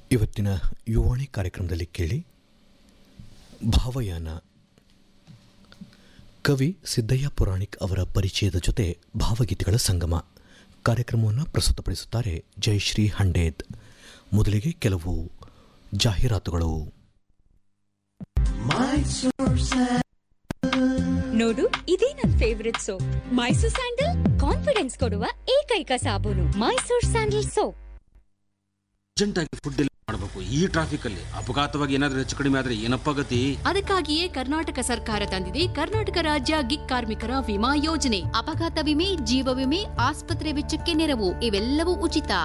ಇವತ್ತಿನ ಯುವಾಣಿ ಕಾರ್ಯಕ್ರಮದಲ್ಲಿ ಕೇಳಿ ಭಾವಯಾನ ಕವಿ ಸಿದ್ದಯ್ಯ ಪುರಾಣಿಕ್ ಅವರ ಪರಿಚಯದ ಜೊತೆ ಭಾವಗೀತೆಗಳ ಸಂಗಮ ಕಾರ್ಯಕ್ರಮವನ್ನು ಪ್ರಸ್ತುತಪಡಿಸುತ್ತಾರೆ ಜಯಶ್ರೀ ಹಂಡೇದ್ ಮೊದಲಿಗೆ ಕೆಲವು ಜಾಹೀರಾತುಗಳು ನೋಡು ಇದೇ ನನ್ favourite soap Mysore sandal confidence ಕೊಡುವ ಏಕೈಕ ಸಾಬೂನು ಮೈಸೂರ್ ಸ್ಯಾಂಡಲ್ ಸೋಪ್ ಅರ್ಜೆಂಟಾಗಿ ಫುಡ್ ಡೆಲಿವರಿ ಮಾಡಬೇಕು ಈ ಟ್ರಾಫಿಕ್ ಅಲ್ಲಿ ಅಪಘಾತವಾಗಿ ಏನಾದ್ರೂ ಹೆಚ್ಚು ಕಡಿಮೆ ಆದ್ರೆ ಏನಪ್ಪ ಗತಿ ಅದಕ್ಕಾಗಿಯೇ ಕರ್ನಾಟಕ ಸರ್ಕಾರ ತಂದಿದೆ ಕರ್ನಾಟಕ ರಾಜ್ಯ ಗಿಗ್ ಕಾರ್ಮಿಕರ ವಿಮಾ ಯೋಜನೆ ಅಪಘಾತ ವಿಮೆ ಜೀವ ವಿಮೆ ಆಸ್ಪತ್ರೆ ವೆಚ್ಚಕ್ಕೆ ನೆರವು ಇವೆಲ್ಲವೂ ಉಚಿತ